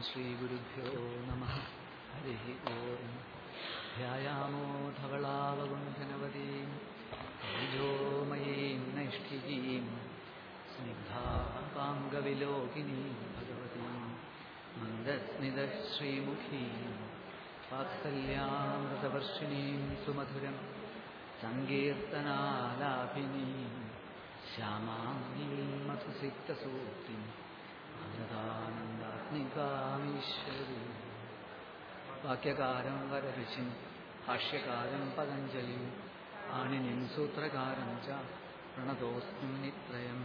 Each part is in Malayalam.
श्रीगुरुभ्यो नमः हरिः ओम् ध्यायामो धवलावगुण्ठनवतीम् तेजोमयीम् नैष्ठिकीम् स्निग्धापाङ्गविलोकिनीम् भगवतीम् मन्दस्मिदश्रीमुखीम् वात्सल्यामृतवर्षिणीम् सुमधुरम् सङ्कीर्तनालापिनीम् श्यामाङ्गीम् मधुसिक्तसूक्तिम् അമൃതാനന്ദാത്മികാമീശ്വരി വാക്യകാരം വരരുചിം ഭാഷ്യകാരം പതഞ്ജലി ആണിനിം സൂത്രകാരം ച പ്രണതോസ്മിം നിത്രയം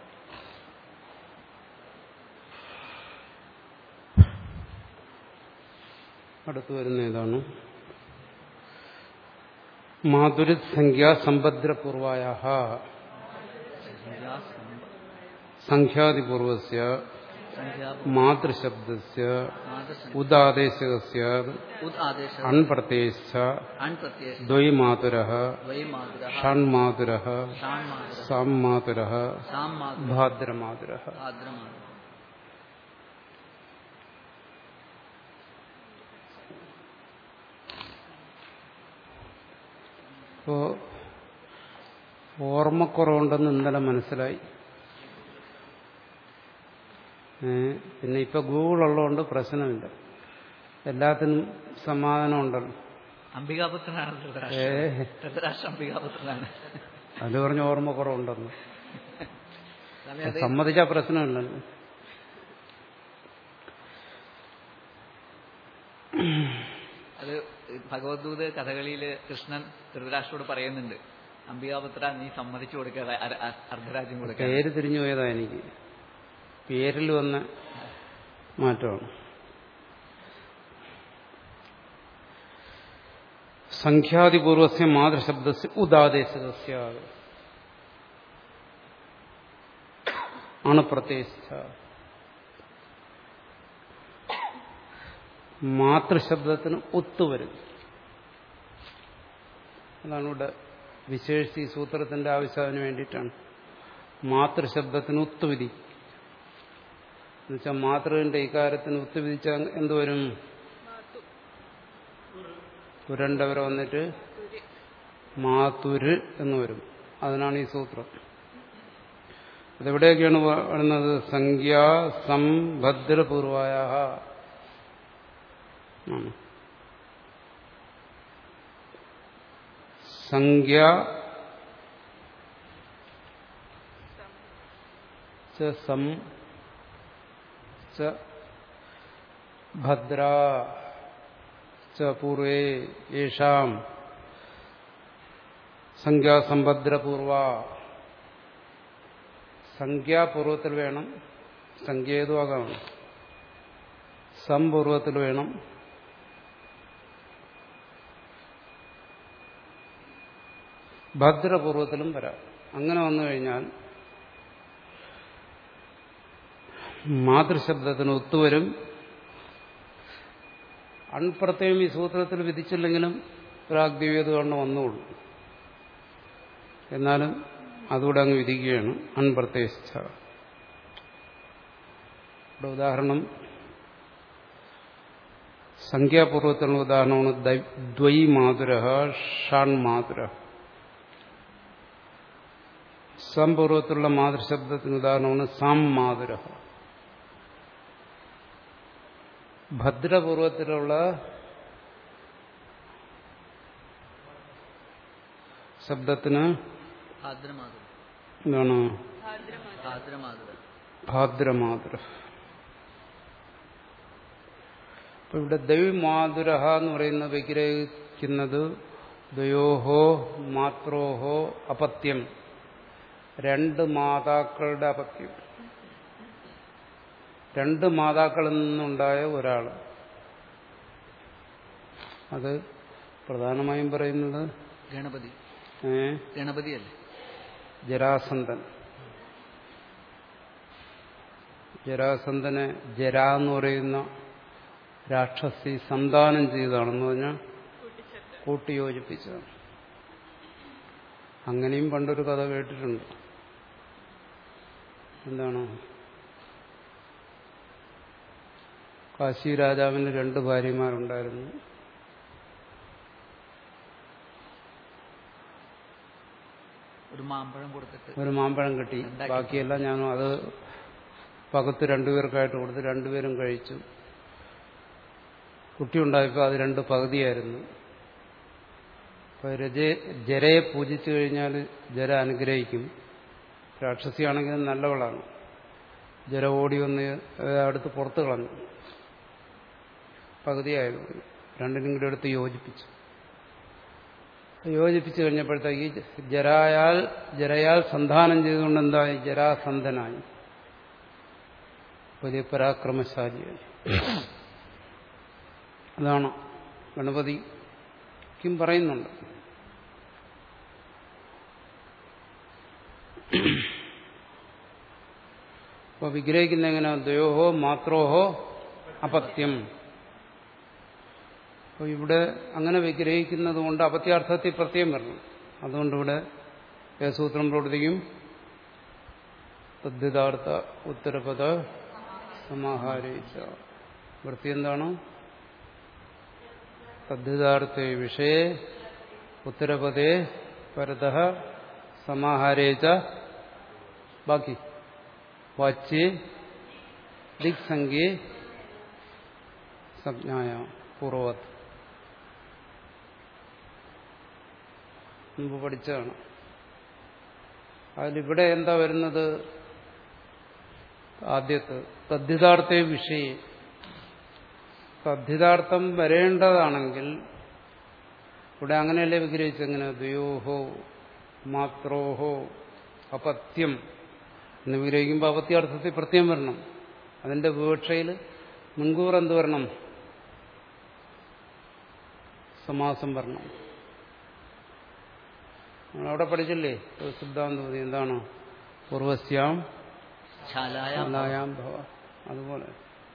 അടുത്തു വരുന്ന ഏതാണ് മാധുരിത് സംഖ്യാസമ്പദ്രപൂർവായ സംഖ്യാതിപൂർവസ്യ മാതൃശബ്ദസ്യ ഉദാദേശകസ്യ അൺപ്രത്യയശ്ച ദ്വൈമാതുര ഷൺമാതുര സാംമാതുര ഭാദ്രമാതുര ഇപ്പോ ഓർമ്മക്കുറവുണ്ടെന്ന് ഇന്നലെ മനസ്സിലായി പിന്നെ ഇപ്പൊ ഗൂഗിൾ ഉള്ളതുകൊണ്ട് പ്രശ്നമില്ല എല്ലാത്തിനും സമാധാനം ഉണ്ടല്ലോ അംബികാപുത്രനാണ് ധൃതരാഷ്ട്രം അംബികാപുത്രനാണ് അത് പറഞ്ഞ ഓർമ്മക്കുറവുണ്ടെന്ന് സമ്മതിച്ച പ്രശ്നമില്ലല്ലോ അത് ഭഗവത്ഗൂത് കഥകളിയില് കൃഷ്ണൻ ധൃതരാഷ്ട്രോട് പറയുന്നുണ്ട് അംബികാപുത്ര നീ സമ്മതിച്ചു കൊടുക്കുക അർദ്ധരാജ്യം കൊടുക്കുക പേര് തിരിഞ്ഞു പോയതാ എനിക്ക് പേരിൽ വന്ന മാറ്റമാണ് സംഖ്യാതിപൂർവസ്യ മാതൃശബ്ദസ് ഉദാദേശസ്യ ആണ് പ്രത്യേകിച്ച മാതൃശബ്ദത്തിന് ഒത്തുവരും അതാണ് ഇവിടെ വിശേഷിച്ച് ഈ സൂത്രത്തിന്റെ ആവശ്യത്തിന് വേണ്ടിയിട്ടാണ് മാതൃശബ്ദത്തിന് ഒത്തുവിധി എന്നുവെച്ചാൽ മാതൃവിന്റെ ഇക്കാര്യത്തിന് ഒത്തുവിധിച്ചാൽ എന്തുവരും പുരണ്ടവരെ വന്നിട്ട് മാതുര് എന്ന് വരും അതിനാണ് ഈ സൂത്രം അതെവിടെയൊക്കെയാണ് പറയുന്നത് സംഖ്യ സംഭദ്രപൂർവായ സംഖ്യ സം ഭദ്ര പൂർവേ യേഷാം സംഖ്യാസംഭദ്രപൂർവ സംഖ്യാപൂർവത്തിൽ വേണം സംഖ്യേതുവാകാം സംപൂർവത്തിൽ വേണം ഭദ്രപൂർവത്തിലും വരാം അങ്ങനെ വന്നു കഴിഞ്ഞാൽ മാതൃശബ്ദത്തിന് ഒത്തുവരും അൺപ്രത്യേകം ഈ സൂത്രത്തിൽ വിധിച്ചില്ലെങ്കിലും പ്രാഗ്ദിവേത് കൊണ്ട് വന്നുള്ളൂ എന്നാലും അതുകൂടെ അങ്ങ് വിധിക്കുകയാണ് അൺപ്രത്യേകിച്ച ഇവിടെ ഉദാഹരണം സംഖ്യാപൂർവത്തിനുള്ള ഉദാഹരണമാണ് ദ്വൈമാതുര ഷാൺമാതുര സംപൂർവത്തിലുള്ള മാതൃശബ്ദത്തിന് ഉദാഹരണമാണ് സാം മാതുര ഭദ്രപൂർവത്തിലുള്ള ശബ്ദത്തിന് എന്താണ് ഭാദ്രമാതുര അപ്പൊ ഇവിടെ ദൈവമാതുര എന്ന് പറയുന്ന വിഗ്രഹിക്കുന്നത് ദ്വയോഹോ മാത്രോഹോ അപത്യം രണ്ട് മാതാക്കളുടെ അപത്യം രണ്ട് മാതാക്കളിൽ നിന്നുണ്ടായ ഒരാൾ അത് പ്രധാനമായും പറയുന്നത് ഗണപതി ഏ ഗണപതിയല്ലേ ജരാസന്ധൻ ജരാസന്ധനെ ജര എന്ന് പറയുന്ന രാക്ഷസി സന്താനം ചെയ്തതാണെന്ന് പറഞ്ഞാൽ കൂട്ടിയോജിപ്പിച്ചതാണ് അങ്ങനെയും പണ്ടൊരു കഥ കേട്ടിട്ടുണ്ട് എന്താണ് കാശി രാജാവിന് രണ്ട് ഭാര്യമാരുണ്ടായിരുന്നു ഒരു മാമ്പഴം കൊടുത്തിട്ട് ഒരു മാമ്പഴം കിട്ടി ഉണ്ടാക്കി. ബാക്കിയെല്ലാം ഞാനും അത് പകത്ത് രണ്ടുപേർക്കായിട്ട് കൊടുത്ത് രണ്ടുപേരും കഴിച്ചു കുട്ടി ഉണ്ടായപ്പോൾ അത് രണ്ട് പകുതിയായിരുന്നു അപ്പൊ രജയെ ജരയെ പൂജിച്ചു കഴിഞ്ഞാൽ ജര അനുഗ്രഹിക്കും രാക്ഷസിയാണെങ്കിൽ നല്ലവളാണ് ജര ഓടി വന്ന് അടുത്ത് പുറത്ത് കളഞ്ഞു പകുതിയായിരുന്നു രണ്ടിനും കൂടി എടുത്ത് യോജിപ്പിച്ചു യോജിപ്പിച്ചു കഴിഞ്ഞപ്പോഴത്തേക്ക് ജരായാൽ ജരയാൽ സന്ധാനം ചെയ്തുകൊണ്ട് എന്തായി ജരാസന്ധനായി വലിയ പരാക്രമശാലിയായി അതാണ് ഗണപതിക്കും പറയുന്നുണ്ട് അപ്പൊ വിഗ്രഹിക്കുന്ന എങ്ങനെ ദ്വയോഹോ മാത്രോഹോ അപത്യം അപ്പോൾ ഇവിടെ അങ്ങനെ വിഗ്രഹിക്കുന്നത് കൊണ്ട് അപത്യാർത്ഥത്തിൽ പ്രത്യേകം വരണം അതുകൊണ്ട് ഇവിടെ സൂത്രം പ്രവർത്തിക്കും തദ്ധിതാർത്ഥ ഉത്തരപദ സമാഹാരിച്ച വൃത്തി എന്താണ് തദ്ധിതാർത്ഥ വിഷയെ ഉത്തരപദേ പരത സമാഹാരേച്ച ബാക്കി വാച്യേ ദിക്സംഖ്യേ സംജ്ഞായ പൂർവത് മുമ്പ് പഠിച്ചതാണ് അതിലിവിടെ എന്താ വരുന്നത് ആദ്യത്ത് തദ്ധിതാർത്ഥ വിഷയെ തദ്ധിതാർത്ഥം വരേണ്ടതാണെങ്കിൽ ഇവിടെ അങ്ങനെയല്ലേ വിഗ്രഹിച്ചെങ്ങനെ ദ്വയോഹോ മാത്രോഹോ അപത്യം എന്ന് വിഗ്രഹിക്കുമ്പോൾ അപത്യാർത്ഥത്തിൽ പ്രത്യം വരണം അതിന്റെ വിവക്ഷയിൽ മുൻകൂർ എന്ത് വരണം സമാസം വരണം അവിടെ പഠിച്ചില്ലേ ഒരു സിദ്ധാന്തം എന്താണ് പൂർവസ്യാം ശാലായ ശാലായാം ഭവ അതുപോലെ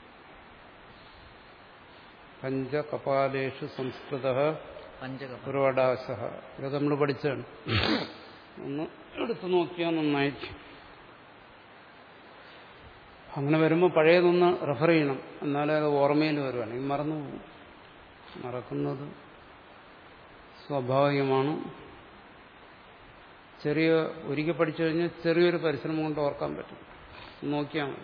പഞ്ചകപാലേഷു സംസ്കൃത പഞ്ചകപ പുരവടാശ ഇതൊക്കെ നമ്മൾ പഠിച്ചാണ് ഒന്ന് എടുത്തു നോക്കിയാൽ നന്നായിരിക്കും അങ്ങനെ വരുമ്പോൾ പഴയതൊന്ന് റെഫർ ചെയ്യണം എന്നാലേ അത് ഓർമ്മയിൽ വരുവാണെങ്കിൽ മറന്നു പോകും മറക്കുന്നത് സ്വാഭാവികമാണ് ചെറിയ ഒരിക്കൽ പഠിച്ചു കഴിഞ്ഞാൽ ചെറിയൊരു പരിശ്രമം കൊണ്ട് ഓർക്കാൻ പറ്റും നോക്കിയാൽ മതി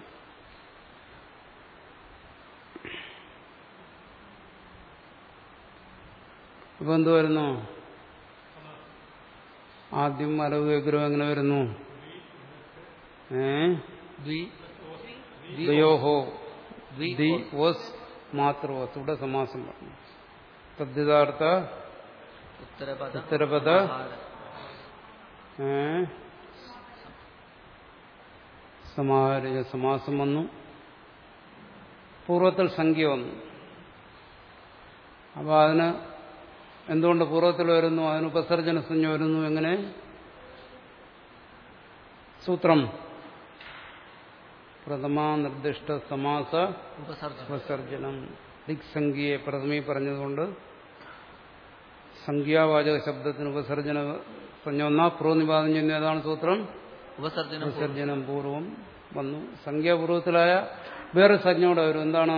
ഇപ്പൊ എന്ത് വരുന്നു ആദ്യം അലവ് വിഗ്രഹം എങ്ങനെ വരുന്നു ഏ ദ്വി ദ്വയോഹോ ദ്വി ദി ഓസ് മാത്രോസ് ഇവിടെ സമാസം പറഞ്ഞു തദ്ധിതാർത്ഥ ഉത്തരപദ ഉത്തരപദ ആഹാര. ഏ സമാഹാര സമാസം വന്നു പൂർവ്വത്തിൽ സംഖ്യ വന്നു അപ്പൊ അതിന് എന്തുകൊണ്ട് പൂർവ്വത്തിൽ വരുന്നു അതിന് ഉപസർജന സംഖ്യ വരുന്നു എങ്ങനെ സൂത്രം പ്രഥമ നിർദ്ദിഷ്ട സമാസ ഉപസർജനം ഉപസർജനം ദിക്സംഖ്യയെ പ്രഥമി പറഞ്ഞതുകൊണ്ട് സംഖ്യാവാചക ശബ്ദത്തിന് ഉപസർജന സംജ്ഞ ഒന്നാ പൂർവ്വനിപാതം ചെയ്യുന്ന ഏതാണ് സൂത്രം ഉപസർജനം വിസർജനം പൂർവം വന്നു സംഖ്യാപൂർവത്തിലായ വേറെ സംജ്ഞയോടെ വരും എന്താണ്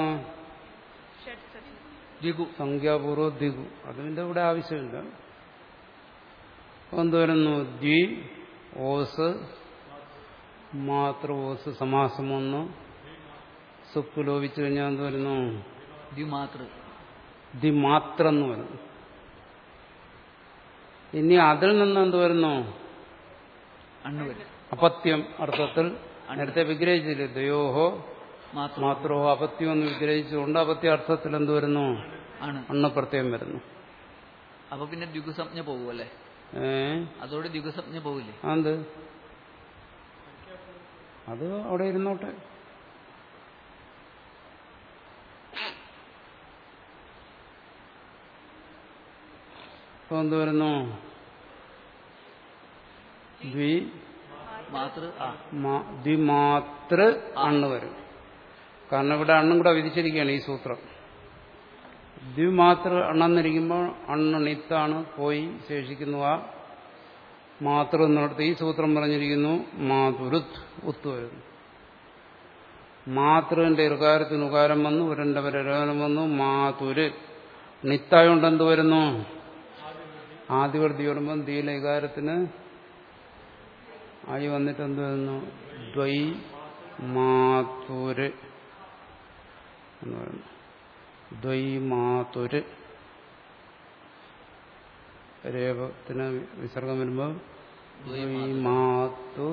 ദ്വിഗു സംഖ്യാപൂർവ ദിഗു അതിന്റെ ഇവിടെ ആവശ്യമില്ല അപ്പൊ എന്ത് വരുന്നു ദ്വി ഓസ് മാതൃ ഓസ് സമാസം ഒന്ന് സുപ്പ് ലോപിച്ചു കഴിഞ്ഞാൽ എന്ത് വരുന്നു ദ്വിമാതൃ ദി മാത്രം എന്ന് വരുന്നു ഇനി അതിൽ നിന്ന് എന്ത് വരുന്നു അണ്ണു വരും അപത്യം അർത്ഥത്തിൽ നേരത്തെ വിഗ്രഹിച്ചില്ലേ ദയോഹോ മാത്രം മാത്രോ അപത്യം എന്ന് വിഗ്രഹിച്ചുകൊണ്ട് അപത്യ അർത്ഥത്തിൽ എന്ത് വരുന്നു ആണ് അണ്ണപ്രത്യം വരുന്നു അപ്പൊ പിന്നെ ദ്വിഗുസംജ്ഞ പോകുമല്ലേ ഏ അതോടെ ദ്വിഗുസംജ്ഞ പോകില്ലേ അത് അത് അവിടെ ഇരുന്നോട്ടെ ഇപ്പൊ എന്ത് വരുന്നു ദ്വി മാതൃ ആ മാ- ദ്വിമാതൃ അണ്ണ് വരും കാരണം ഇവിടെ അണ്ണും കൂടെ വിധിച്ചിരിക്കുകയാണ് ഈ സൂത്രം ദ്വിമാതൃ അണ്ണെന്നിരിക്കുമ്പോൾ അണ്ണ് നിത്താണ് പോയി ശേഷിക്കുന്നു ആ മാതൃ എന്നിടത്ത് ഈ സൂത്രം പറഞ്ഞിരിക്കുന്നു മാതുരുത് ഉത്ത് വരുന്നു മാത്രന്റെ ഇറുകാരത്തിന് ഉകാരം വന്നു ഉരന്റെ പരകാരം വന്നു മാതുര് നിത്തായോണ്ട് എന്ത് വരുന്നു ആദ്യവർത്തി വരുമ്പം തീയിലെ ഇകാരത്തിന് ആയി വന്നിട്ട് എന്ത് വരുന്നു ദ്വൈ മാതുര് എന്ന് പറയുന്നു ദ്വൈ മാതുര് രേപത്തിന് വിസർഗം വരുമ്പോൾ ദ്വൈമാതു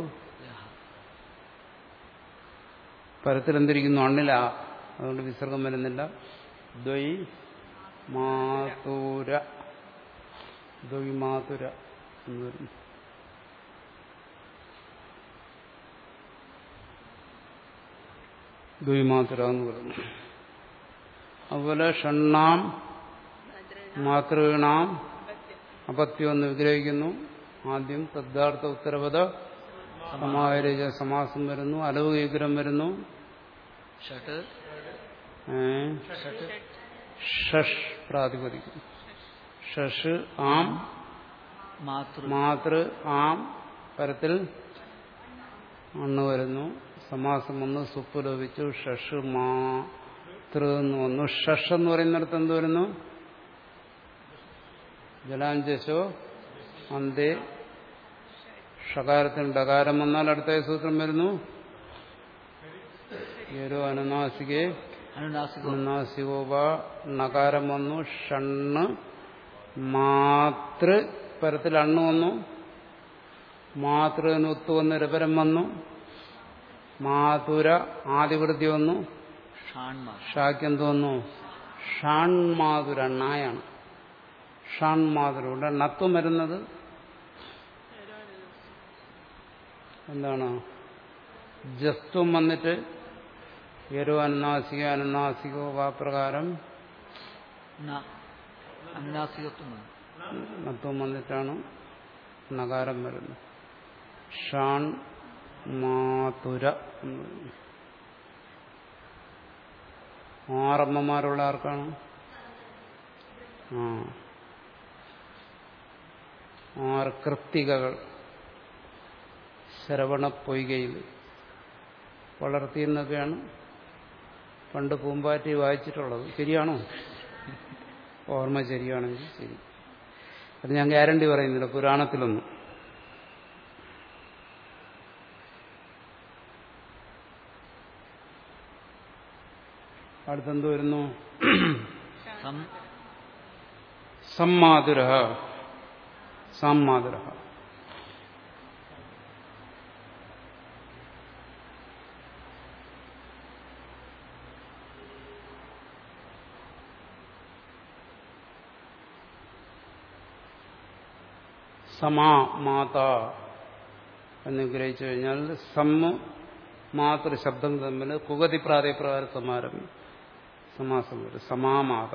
പരത്തിൽ എന്തിരിക്കുന്നു അണ്ണില അതുകൊണ്ട് വിസർഗം വരുന്നില്ല ദ്വൈ മാതുര ദ്വൈ മാതുര എന്ന് വരുന്നു ദ്വൈമാതുര എന്ന് പറയുന്നു അതുപോലെ ഷണ്ണാം മാതൃണാം അപത്യം എന്ന് വിഗ്രഹിക്കുന്നു ആദ്യം തദ്ധാർത്ഥ ഉത്തരപദ സമാഹരിച്ച സമാസം വരുന്നു അലൗകികരം വരുന്നു ഷട്ട് ഏ? ഷഷ് പ്രാതിപതിക്കും ഷഷ് ആം മാതൃ മാതൃ ആം പരത്തിൽ അണ്ണ് വരുന്നു സമാസം വന്ന് സുപ്പ് ലോപിച്ചു ഷഷ് മാതൃ എന്ന് വന്നു ഷഷ് എന്ന് പറയുന്നിടത്ത് എന്ത് വരുന്നു ജലാഞ്ജശോ അന്തേ ഷകാരത്തിന് ഡകാരം വന്നാൽ അടുത്ത സൂത്രം വരുന്നു ഏരോ അനുനാസികെ അനുനാസികോ അനുനാസികോപ നകാരം വന്നു ഷണ്ണ് മാതൃ പരത്തിൽ അണ്ണ് വന്നു മാതൃന് ഒത്തു വന്ന് രപരം വന്നു മാതുര ആദിവൃത്തി വന്നു ഷാൺമാർ ഷാക്ക് എന്ത് വന്നു ഷാൺ മാതുര ണായാണ് ഷാൺ മാതുര ഇവിടെ നത്വം വരുന്നത് എന്താണ് ജസ്ത്വം വന്നിട്ട് ഏരോ അനുനാസിക അനുനാസികോ വാപ്രകാരം ന അനുനാസികത്വം വന്നു. നത്വം വന്നിട്ടാണ് നകാരം വരുന്നത് ഷാൺ മാതുര എന്ന് പറയുന്നു. ആറമ്മമാരുള്ള ആർക്കാണ് ആ ആറ് കൃത്തികകൾ ശ്രവണ പൊയ്കയിൽ വളർത്തിയെന്നൊക്കെയാണ് പണ്ട് പൂമ്പാറ്റി വായിച്ചിട്ടുള്ളത് ശരിയാണോ ഓർമ്മ ശരിയാണെങ്കിൽ ശരി അത് ഞാൻ ഗ്യാരണ്ടി പറയുന്നില്ല പുരാണത്തിലൊന്നും അടുത്തെന്ത് വരുന്നു സം സമ്മാതുര സാമാതുര സമാ മാത എന്ന് ഗ്രഹിച്ചു കഴിഞ്ഞാൽ സമ്മ മാതൃ ശബ്ദം തമ്മിൽ കുഗതി പ്രാതപ്രകാരം സമാരം സമാസം വരും സമാമാത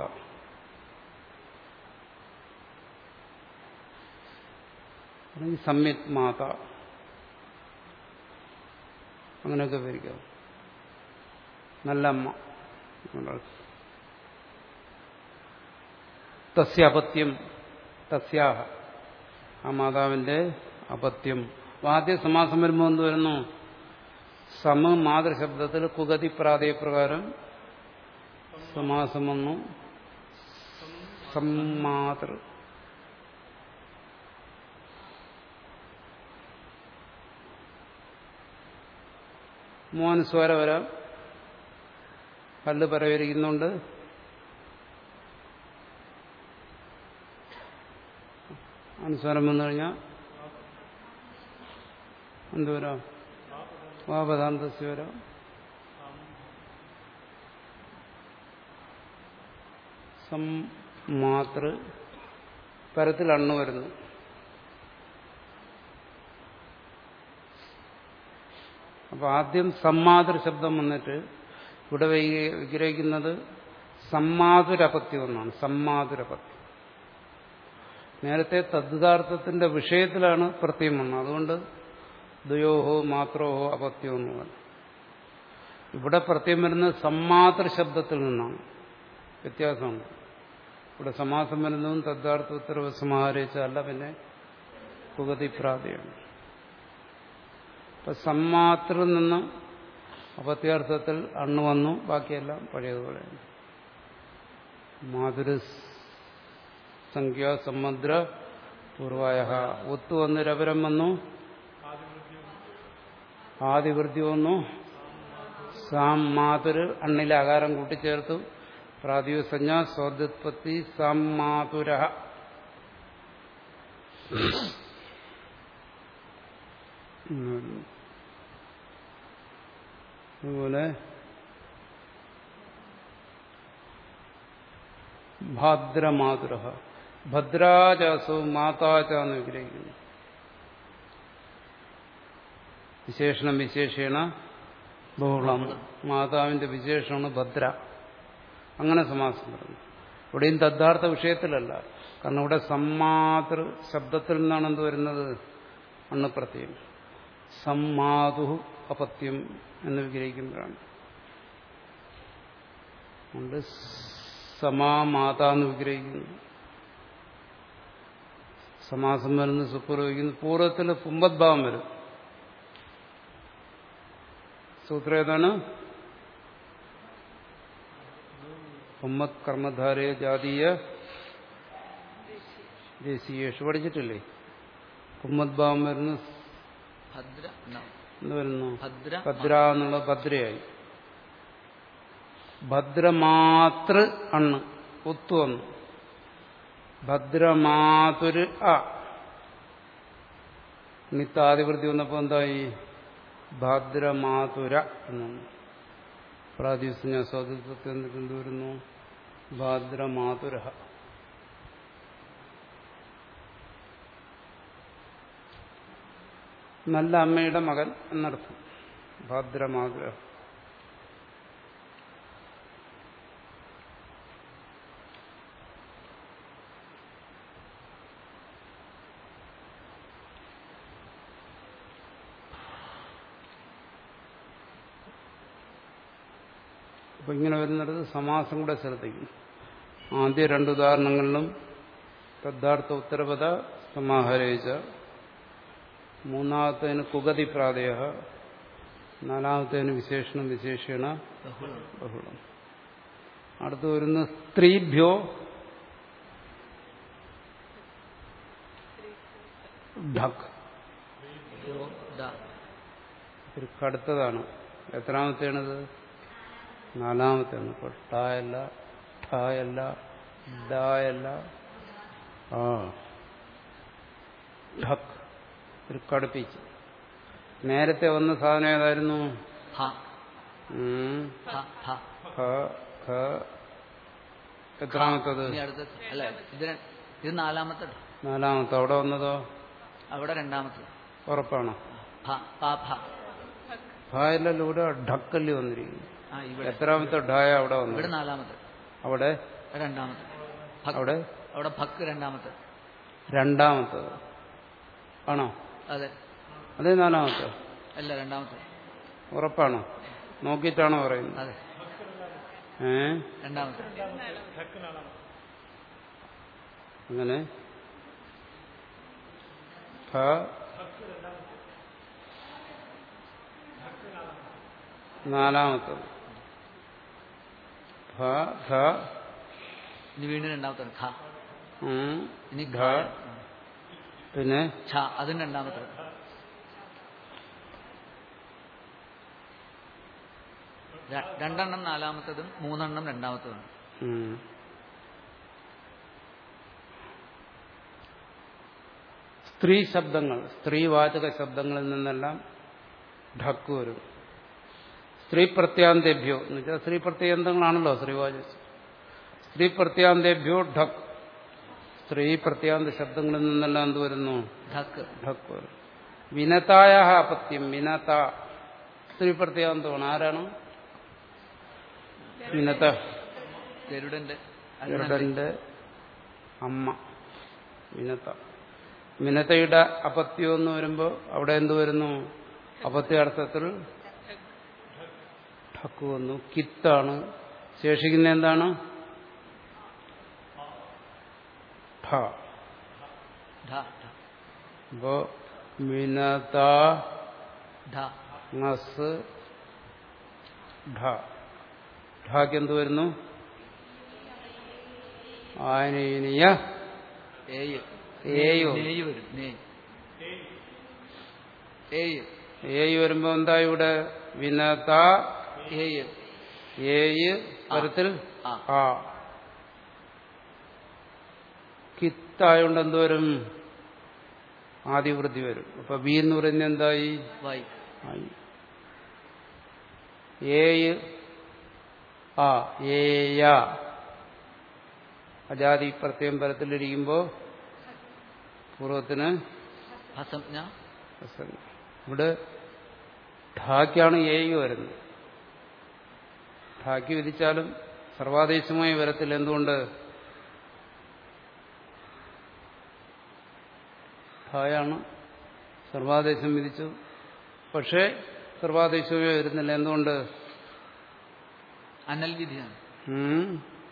അല്ലെങ്കിൽ സമ്യത് മാത അങ്ങനെയൊക്കെ വിവരിക്കാം നല്ല അമ്മ എന്നുള്ളത്. തസ്യ അപത്യം തസ്യാഹ ആ മാതാവിന്റെ അപത്യം ആദ്യ സമാസം വരുമ്പോൾ എന്ത് വരുന്നു സമ മാതൃശബ്ദത്തിൽ കുഗതി പ്രാതയപ്രകാരം സമാസം വന്നു സമ്മാതൃ മോനുസ്വര വരാം പല്ല് പരവരിക്കുന്നുണ്ട് അനുസ്വാരം വന്നു കഴിഞ്ഞാൽ എന്ത് വരാം വാപദാന്തസ്യ വരാം സം മാതൃ പരത്തിൽ അണ്ണു വരുന്നു അപ്പൊ ആദ്യം സമ്മാതൃ ശബ്ദം വന്നിട്ട് ഇവിടെ വൈ- വിഗ്രഹിക്കുന്നത് സമ്മാതുരപത്യം എന്നാണ് സമ്മാതുരപത്യം നേരത്തെ തദ്ധാർത്ഥത്തിന്റെ വിഷയത്തിലാണ് പ്രത്യം വന്നത് അതുകൊണ്ട് ദ്വയോഹോ മാത്രോഹോ അപത്യോ എന്ന് പറഞ്ഞു ഇവിടെ പ്രത്യം വരുന്നത് സമ്മാതൃ ശബ്ദത്തിൽ നിന്നാണ് വ്യത്യാസമുണ്ട് ഇവിടെ സമാസം വരുന്നതും തദ്ധാർത്ഥ ഉത്തരവ് സമാഹരിച്ചല്ല പിന്നെ കുഗതി പ്രാതിയാണ് ഇപ്പൊ സമ്മാതൃ നിന്ന് അപത്യാർത്ഥത്തിൽ അണ്ണ് വന്നു ബാക്കിയെല്ലാം പഴയതുപോലെ മാതുര സംഖ്യ സമുദ്ര പൂർവായ ഒത്തു വന്ന് രപരം വന്നു ആദിവൃത്തി വന്നു സാം മാതുര് അണ്ണിലെ ആകാരം കൂട്ടിച്ചേർത്തു പ്രാതിസഞ്ജ സ്വാദ്യുത്പത്തി സാം മാതുര അതുപോലെ ഭാദ്രമാതുര ഭദ്രാചാസോ മാതാച എന്ന് വിഗ്രഹിക്കുന്നു വിശേഷണം വിശേഷേണ ബഹുളം മാതാവിന്റെ വിശേഷമാണ് ഭദ്ര അങ്ങനെ സമാസം പറഞ്ഞു ഇവിടെയും തദ്ധാർത്ഥ വിഷയത്തിലല്ല കാരണം ഇവിടെ സമ്മാതൃ ശബ്ദത്തിൽ നിന്നാണ് എന്ത് വരുന്നത് അണ്ണപ്രത്യം സമ്മാതു അപത്യം എന്ന് വിഗ്രഹിക്കുമ്പോഴാണ് അതുകൊണ്ട് സമാമാത എന്ന് വിഗ്രഹിക്കുന്നു സമാസം വരുന്ന സുപ്പുറവിക്കുന്നു പൂർവ്വത്തിൽ പുമ്പദ്ഭാവം വരും സൂത്രം ഏതാണ് ഉമ്മത് കർമ്മധാരയ ജാതീയ ദേശീയേഷു പഠിച്ചിട്ടില്ലേ കുമ്മദ്ഭാവം വരുന്ന ഭദ്ര ന- എന്ത് വരുന്നു ഭദ്ര ഭദ്ര എന്നുള്ള ഭദ്രയായി ഭദ്രമാതൃ അണ്ണ് ഒത്തു വന്നു ഭദ്രമാതുര് ആ നിത്താതിവൃത്തി വന്നപ്പോ എന്തായി ഭദ്രമാതുര എന്നാണ് പ്രാതിസഞ്ജ സ്വാതന്ത്ര്യത്തിൽ എന്നിട്ട് എന്ത് വരുന്നു ഭാദ്രമാതുര നല്ല അമ്മയുടെ മകൻ എന്നർത്ഥം ഭാദ്രമാതുര അപ്പൊ ഇങ്ങനെ വരുന്നിടത്ത് സമാസം കൂടെ ശ്രദ്ധിക്കും ആദ്യ രണ്ട് ഉദാഹരണങ്ങളിലും തദ്ധാർത്ഥ ഉത്തരപദ സമാഹരയിച്ച മൂന്നാമത്തേന് കുഗതി പ്രാതയ നാലാമത്തേന് വിശേഷണം വിശേഷണ ബഹുളം ബഹുളം അടുത്ത് വരുന്ന സ്ത്രീഭ്യോ ഢക് യോ ദ ഒരു കടുത്തതാണ് എത്രാമത്തേണത് നാലാമത്തേണ് ഇപ്പൊ ടായല്ല ഠായല്ല ഡായല്ല ആ ഢക് ഒരു കടുപ്പിച്ച് നേരത്തെ വന്ന സാധനം ഏതായിരുന്നു ഹ ഉം, ഹ ഹ ഖ, ഖ. എത്രാമത്തത് ഇനി അടുത്ത അല്ല ഇത് ര- ഇത് നാലാമത്തെ ഢ. നാലാമത്തെ അവിടെ വന്നതോ അവിടെ രണ്ടാമത്തെ ഉറപ്പാണോ ഭ പ ഭ ഠായല്ലല്ലോ ഇവിടെ ഢക്കല്ലി വന്നിരിക്കുന്നു ആ ഇവിടെ എത്രാമത്തെ ഢായ അവിടെ ഇവിടെ വന്നത് നാലാമത്തെ അവിടെ രണ്ടാമത്തെ ഭക്. അവിടെ അവിടെ ഭക്ക് രണ്ടാമത്തെ രണ്ടാമത്തത് ആണോ അതെ അതേ നാലാമത്തെ അല്ല രണ്ടാമത്തെ ഉറപ്പാണോ നോക്കിയിട്ടാണോ പറയുന്നത് അതെ ഏ രണ്ടാമത്തെ അങ്ങനെ ഖ നാലാമത്തത് ഭ ഖ ഇനി വീണ്ടും രണ്ടാമത്തെ ഖ ഉം, ഇനി ഘ ഖ പിന്നെ ഛ അതും രണ്ടാമത്തെ ര- രണ്ടെണ്ണം നാലാമത്തതും മൂന്നെണ്ണം രണ്ടാമത്തതും ഉം. സ്ത്രീ ശബ്ദങ്ങൾ സ്ത്രീവാചക ശബ്ദങ്ങളിൽ നിന്നെല്ലാം ഢക്ക് വരും സ്ത്രീ പ്രത്യാന്തേഭ്യോ എന്ന് വെച്ചാൽ സ്ത്രീ പ്രത്യാന്തങ്ങളാണല്ലോ സ്ത്രീവാചക സ്ത്രീ പ്രത്യാന്തേഭ്യോ ഢക് സ്ത്രീ പ്രത്യാന്ത ശബ്ദങ്ങളിൽ നിന്നെല്ലാം എന്ത് വരുന്നു ധക്ക് ഢക്ക് വരും വിനതായ അപത്യം വിനത സ്ത്രീ പ്രത്യാന്തമാണ് ആരാണ് വിനത ഗരുഡന്റെ ഗരുഡന്റെ അമ്മ മിനത്ത മിനത്തയുടെ അപത്യം എന്ന് വരുമ്പോൾ അവിടെ എന്ത് വരുന്നു അപത്യാർത്ഥത്തിൽ ഠക്ക് വന്നു കിത്താണ് ശേഷിക്കുന്ന എന്താണ് ഠ ധ ധ അപ്പോ മിനത ധ ngസ് ഢ ഢാക്ക് എന്ത് വരുന്നു ആനീനിയ ഏയ് ഏയോ നെയ്യ് വരും നെയ് ഏയ് ഏയ് വരുമ്പോ എന്താ ഇവിടെ വിനത ഏയ് ഏയ് പരത്തിൽ ആ ആ കിത്തായോണ്ട് എന്ത് വരും ആദിവൃത്തി വരും അപ്പൊ ബി എന്ന് പറയുന്നത് എന്തായി വൈ ആയി ഏയ് ആ ഏയ അജാതി പ്രത്യേകം പരത്തിലിരിക്കുമ്പോ പൂർവത്തിന് അസംജ്ഞ പ്രസംഗം. ഇവിടെ ഠാക്കാണ് ഏയ് വരുന്നത് ഠാക്ക് വിധിച്ചാലും സർവാദേശമായി വരത്തില്ല എന്തുകൊണ്ട് ഠായാണ് സർവാദേശം വിധിച്ചു പക്ഷേ സർവാദേശമേ വരുന്നില്ല എന്തുകൊണ്ട് അനൽ വിധിയാണ് ഉം.